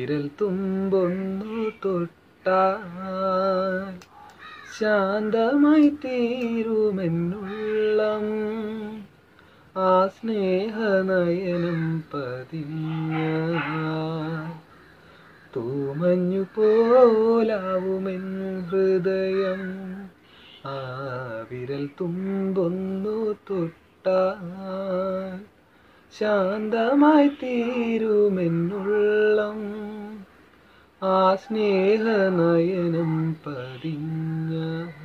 വിരൽ തുമ്പൊന്നു തൊട്ടാൽ ശാന്തമായി തീരുമെന്നുള്ളം ആ സ്നേഹനയനം പതിഞ്ഞ തൂമഞ്ഞു പോലാവുമെൻ ഹൃദയം ആ വിരൽ തുമ്പൊന്നു തൊട്ടാൽ ശാന്തമായി തീരുമെന്നുള്ളം ആ സ്നേഹനയനം പതിഞ്ഞ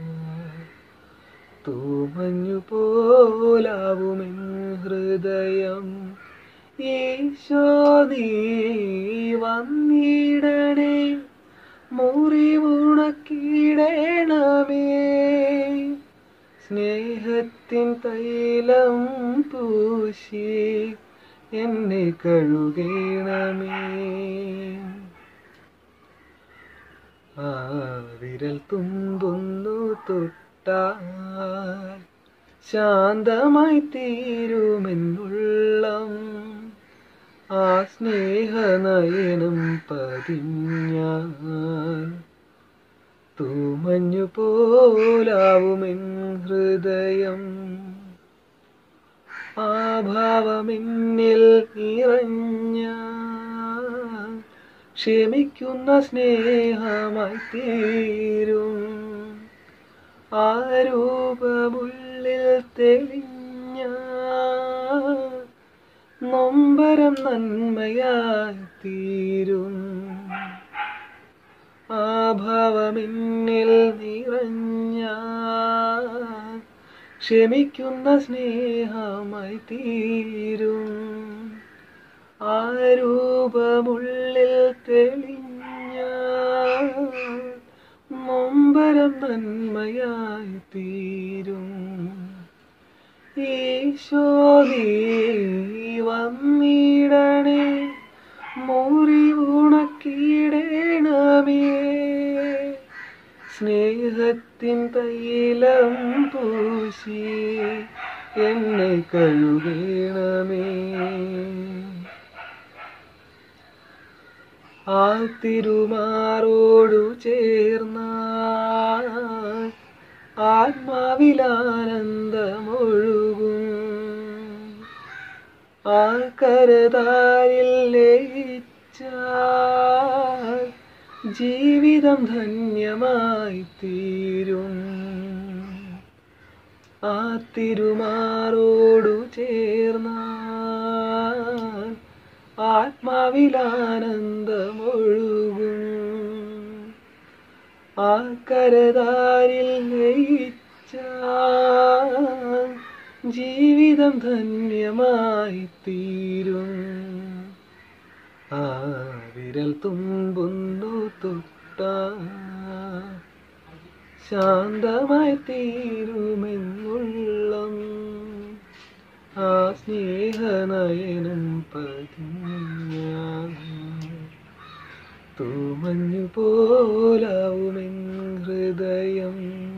തൂമഞ്ഞു പോലാവുമെൻ ഹൃദയം ഈശോ നീ വന്നിടണേ മുറിവുണക്കിടണമേ സ്നേഹത്തിൻ തൈലം പൂശി എന്നെ കഴുകണമേ ആ വിരൽ തുമ്പൊന്നു തൊട്ടാൽ ശാന്തമായി തീരുമെന്നുള്ളം ആ സ്നേഹനയനം പതിഞ്ഞാൽ തൂമഞ്ഞു പോലാവുമെൻ ഹൃദയം ആ ഭാവമെന്നിൽ നിറഞ്ഞ ക്ഷമിക്കുന്ന സ്നേഹമായി തീരും ആ രൂപമുള്ളിൽ തെളിഞ്ഞ നൊമ്പരം നന്മയായി തീരും ആ ഭാവമെന്നിൽ നിറഞ്ഞ ക്ഷമിക്കുന്ന സ്നേഹമായി തീരും ആ രൂപമുള്ളിൽ തെളിഞ്ഞ നൊമ്പരം നന്മയായി തീരും ഈശോ നീ വന്നിടണേ മുറിവുണക്കിടണമേ സ്നേഹത്തിൻ തൈലം പൂശി എന്നെ കഴുകണമേ ആ തിരുമാറോടു ചേർന്ന ആത്മാവിലാനന്ദമൊഴുകും ആ കരതാരിൽ ലയിച്ച ജീവിതം ധന്യമായി തീരും ആ തിരുമാറോടു ചേർന്ന ആത്മാവിലാനന്ദമൊഴുകും ആ കരതാരിൽ ലയിച്ച ജീവിതം ധന്യമായി തീരും ആ വിരൽ തുമ്പുന്നു തൊട്ട ശാന്തമായി തീരുമെന്നുള്ളം ആ സ്നേഹനയനം പതിഞ്ഞ തൂമഞ്ഞു പോലാവുമെൻ ഹൃദയം